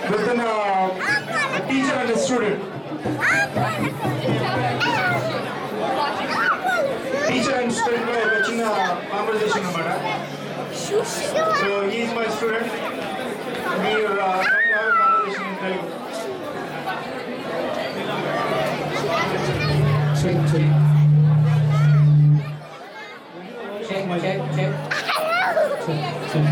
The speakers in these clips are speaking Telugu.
within a, a teacher and a student. Teacher and student లో ఒక చిన్న కాన్వర్సేషన్ అన్నమాట సో ఈజ్ మై స్టూడెంట్ మీరు conversation in Telugu Check, check. Check, check, check. Check, check.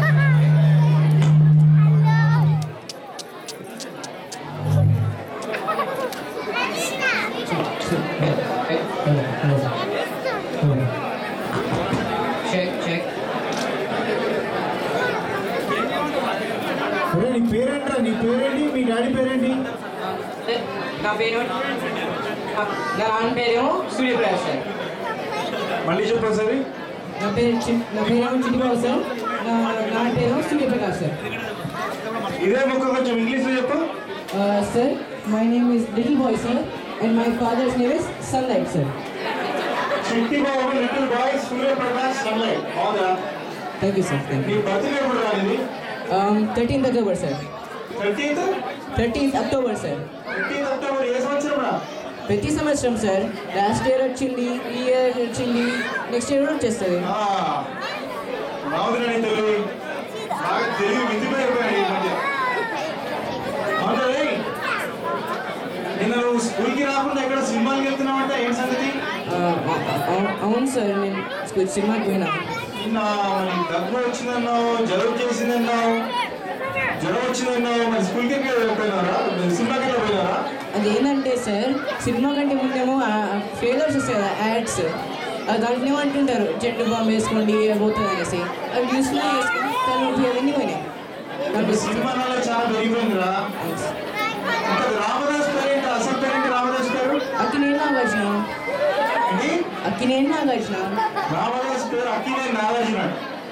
Check, check. ఒరే నీ పేరేంట్రా నీ పేరేంటి మీ డాడీ పేరేంటి నా పేరు నా నాన్న పేరేమో సూర్యప్రకాష్ సార్ మళ్ళీ చెప్పండి సరే నా పేరు చి- నా పేరేమో చిట్టిబాబు సార్ నా నాన్న పేరేమో సూర్యప్రకాష్ సార్ ఇదే ముక్క కొంచెం ఇంగ్లీష్లో చెప్పు sir my name is little boy sir and my father's name is sunlight sir Chitti Babu little boy Suryaprakash sunlight అవునా థ్యాంక్ యూ సార్ థ్యాంక్ నీ బర్త్డే ఎప్పుడు రానిది you thirteenth October sir thirteenth thirteenth October sir thirteenth October ఏ సంవత్సరం రా ప్రతి సంవత్సరం సార్ లాస్ట్ ఇయర్ వచ్చింది ఈ ఇయర్ వచ్చింది నెక్స్ట్ ఇయర్ కూడా వచ్చేస్తుంది బాగుంది నీ తెలివి బాగా తెలివి మించిపోయిపోయాడు ఈ మధ్య అవునా రే? నిన్న నువ్వు స్కూల్కి రాకుండా ఎక్కడ సినిమాకి వెళ్తున్నావంట ఏం సంగతి ఆ, అవు- అవును సార్ నేను స్కూల్ సినిమాకి పోయినా నిన్న మరి దగ్గు వచ్చిందన్నావు జలుబు చేసిందన్నావు జ్వరం వచ్చిందన్నావు మరి స్కూల్కి ఎక్కడ పోయినారా సినిమాకి ఎక్కడ పోయినారా అదేంటంటే సార్ సినిమా కంటే ముందేమో ట్రైలర్స్ వస్తాయి కదా యాడ్స్ దాంట్లో ఏమంటుంటారు జెండు బాంబు వేసుకోండి పోతుంది అనేసి అవి న్యూస్లో వేసుకుని తను అవన్నీ పోయినాయి ఇప్పుడు సినిమాలలో చాలా పెరిగిపోయిందిరా ఇంకా రామదాస్ పేరేంటి అసలు పేరేంటి రామదాస్ పేరు అక్కినేని నాగార్జున ఏంటి అక్కినేని నాగార్జున రామదాస్ పేరు అక్కినే నాగార్జున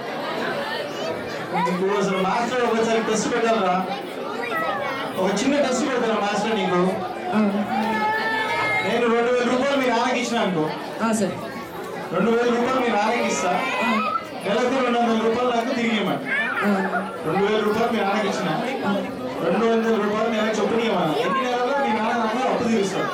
నీకు అసలు మాస్టర్ ఒకసారి టెస్ట్ పెట్టాలరా ఒక చిన్న టెస్ట్ పెడతాను మాస్టర్ నీకు ఆ, నేను రెండు వేల రూపాయలు మీ నాన్నకి ఇచ్చిన అనుకో ఆ, సార్ రెండు వేల రూపాయలు మీ నాన్నకి ఇస్తా ఆ, నెలకు రెండు వందల రూపాయలు నాకు తిరిగి ఇవ్వమని ఆ, రెండు వేల రూపాయలు మీ నాన్నకి ఇచ్చిన ఆ. రెండు వందల రూపాయలు నెలకు చొప్పున ఇవ్వమని ఎన్ని నెలల్లో మీ నాన్న నాకు అప్పు తీరుస్తాడు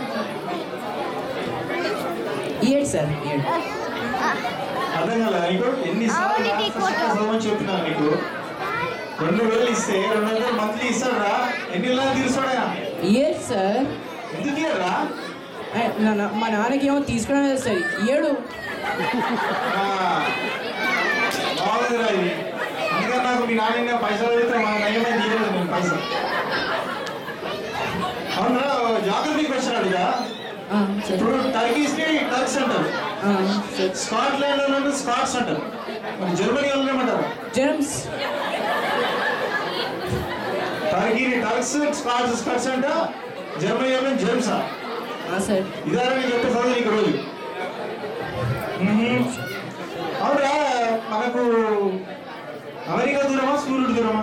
ఇయ్యండి సార్ ఇయ్యండి అర్థం కాలేదు నీకు ఎన్నిసార్లు చదవని చెప్పినా నీకు రెండు వేలు ఇస్తే రెండు వందలు మంత్లీ ఇస్తాడా ఎన్ని నెలలు తీరుస్తాడా ఇయ్యండి సార్ ఎందుకు ఇయ్యరా ఏ, నా- నా- మా నాన్నకి ఏమో తీసుకోవడం లేదు సార్ ఇయ్యడు ఆ, బాగుందిరా ఇది అందుకని నాకు మీ నాన్న పైసలు అడిగితే మా నయమే తీయలేదు నేను పైసలు అవునా జాగ్రఫీ క్వశ్చన్ అడిగా ఆ, సార్ ఇప్పుడు టర్కీస్ ని టర్క్స్ అంటారు ఆ, సార్ స్కాట్లాండ్ లో స్కాట్స్ అంటారు మరి జర్మనీ వాళ్ళు ఏమంటారు జెమ్స్ టర్కీని టర్క్స్ స్కాట్స్ స్కాట్స్ అంట జర్మనీ వాళ్ళు జెర్మ్సా ఆ, సార్ ఇదారా నేను చెప్పే చదువు నీకు రోజు మ్మ్. అవునరా మనకు అమెరికా దూరమా సూర్యుడు దూరమా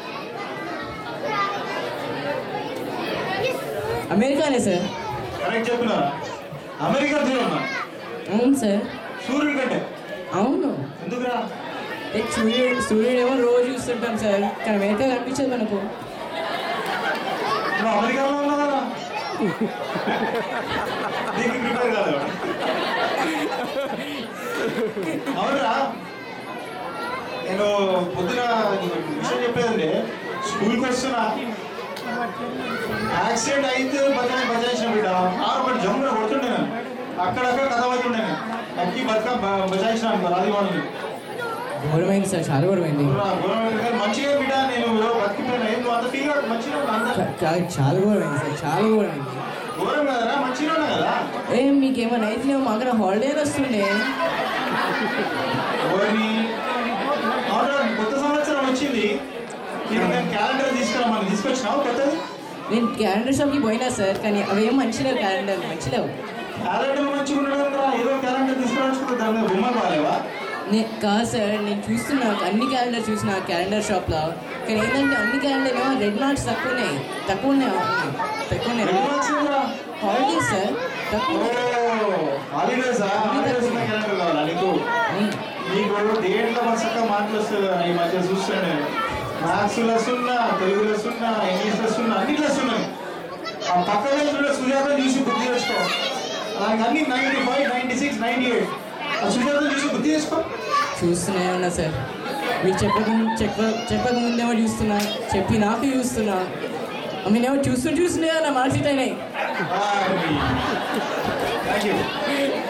అమెరికానే సార్ కరెక్ట్ చెప్పినా అమెరికా దూరమా అవును సార్ సూర్యుడు కంటే అవును ఎందుకురా లైక్ సూర్యుడు సూర్యుడు ఏమో రోజు చూస్తుంటాం సార్ కానీ అమెరికా కనిపించదు మనకు నువ్వు అమెరికాలో ఉన్నావు కదా నీకు ప్రిపేర్ కాదు అవునరా నేను పొద్దున నీకు ఒక విషయం చెప్పేదంటే స్కూల్కి వస్తున్నా యాక్సిడెంట్ అయితే బజాజ్ బజాయించిన బిడ్డ కారు ఒకటి జమ్మున కొడుతుండే నేను అక్కడక్కడ కథ అవుతుండే నేను అక్కి బతుక బ- బజాయించిన అనుకో అది వాళ్ళు ఘోరమైంది సార్ చాలా ఘోరమైంది మంచిగా బిడ్డ నేను ఏదో బతికిపోయినా ఏం నువ్వు అంత ఫీల్ మంచిగా ఉన్నా, అంత చా- చా- చాలా ఘోరమైంది సార్ చాలా ఘోరమైంది ఘోరం కదరా మంచిగా ఉన్నా కదా ఏ మీకేమైనా అయితే మా అక్కడ హాలిడే వస్తుండే ఓరి అవునా కొత్త సంవత్సరం వచ్చింది నీకు నేను క్యాలెండర్ తీసుకురామని తీసుకొచ్చినావు కొత్తది నేను క్యాలెండర్ షాప్కి పోయినా సార్ కానీ అవేం మంచిలేవు క్యాలెండర్ మంచిలేవు క్యాలెండర్ మంచిగా ఉండడం ఏదో క్యాలెండర్ తీసుకురావచ్చు దాని మీద బొమ్మ కాలేవా నే కాదు సార్ నేను చూస్తున్నా అన్ని క్యాలెండర్ చూసిన క్యాలెండర్ షాప్లో కానీ ఏంటంటే అన్ని క్యాలెండర్ ఏమో రెడ్ మార్క్స్ తక్కువ ఉన్నాయి తక్కువ ఉన్నాయి అవును. తక్కువ ఉన్నాయి ఎన్ని మార్క్స్ ఉందిరా? హాలిడేస్ సార్ తక్కువ ఓ హాలిడేసా హాలిడేస్ ఉన్న క్యాలెండర్ కావాలా నీకు ఉన్నాయి. నీకు దేంట్లో మసక మాటలు వస్తుంది ఈ మధ్య చూస్తాను నేను మ్యాథ్స్లో సున్నా తెలుగులో సున్నా ఇంగ్లీష్లో సున్నా అన్నిట్లో సున్నాయి ఆ పక్క వెళ్ళి సుజాత చూసి బుద్ధి చేసుకో దానికి అన్ని ninety five ninety six ninety eight ఆ సుజాత చూసి బుద్ధి చేసుకో చూస్తూనే ఉన్నా సార్ మీరు చెప్పక చెప్ప చెప్పక ముందేమో చూస్తున్నా చెప్పి నాకు చూస్తున్నా నేనేమో చూస్తూ చూస్తూనే నా మార్క్స్ అయినాయి థ్యాంక్ యూ